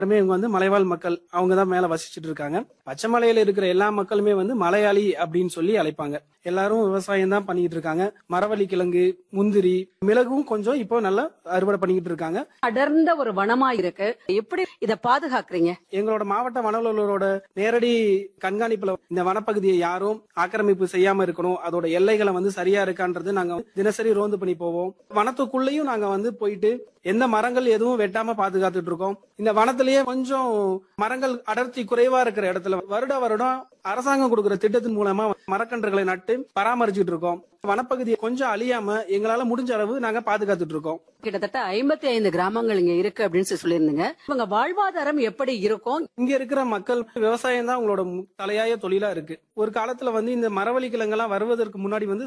எல்லாருமே இவங்க வந்து மலைவாழ் மக்கள் அவங்க தான் மேல வசிச்சுட்டு இருக்காங்க பச்சை மலையில இருக்கிற எல்லா மக்களுமே வந்து மலையாளி அப்படின்னு சொல்லி அழைப்பாங்க எல்லாரும் விவசாயம் தான் பண்ணிட்டு இருக்காங்க மரவள்ளி கிழங்கு முந்திரி மிளகும் கொஞ்சம் இப்போ நல்லா அறுவடை பண்ணிக்கிட்டு இருக்காங்க அடர்ந்த ஒரு வனமா இருக்கு எப்படி இத பாதுகாக்கிறீங்க எங்களோட மாவட்ட வனவலரோட நேரடி கண்காணிப்புல இந்த வனப்பகுதியை யாரும் ஆக்கிரமிப்பு செய்யாம இருக்கணும் அதோட எல்லைகளை வந்து சரியா இருக்கான்றது நாங்க தினசரி ரோந்து பண்ணி போவோம் வனத்துக்குள்ளேயும் நாங்க வந்து போயிட்டு எந்த மரங்கள் எதுவும் வெட்டாம பாதுகாத்துட்டு இருக்கோம் இந்த வனத்திலேயே கொஞ்சம் மரங்கள் அடர்த்தி குறைவா இருக்கிற இடத்துல வருட வருடம் அரசாங்கம் கொடுக்கிற திட்டத்தின் மூலமா மரக்கன்றுகளை நட்டு பராமரிச்சுட்டு இருக்கோம் வனப்பகுதியை கொஞ்சம் அழியாம எங்களால முடிஞ்ச அளவு நாங்க பாதுகாத்துட்டு இருக்கோம் கிட்டத்தட்ட ஐம்பத்தி ஐந்து கிராமங்கள் இங்க இருக்கு அப்படின்னு சொல்லி சொல்லியிருந்தீங்க இவங்க வாழ்வாதாரம் எப்படி இருக்கும் இங்க இருக்கிற மக்கள் விவசாயம் தான் அவங்களோட மு- தலையாய தொழிலா இருக்கு ஒரு காலத்துல வந்து இந்த மரவள்ளி கிழங்கெல்லாம் வருவதற்கு முன்னாடி வந்து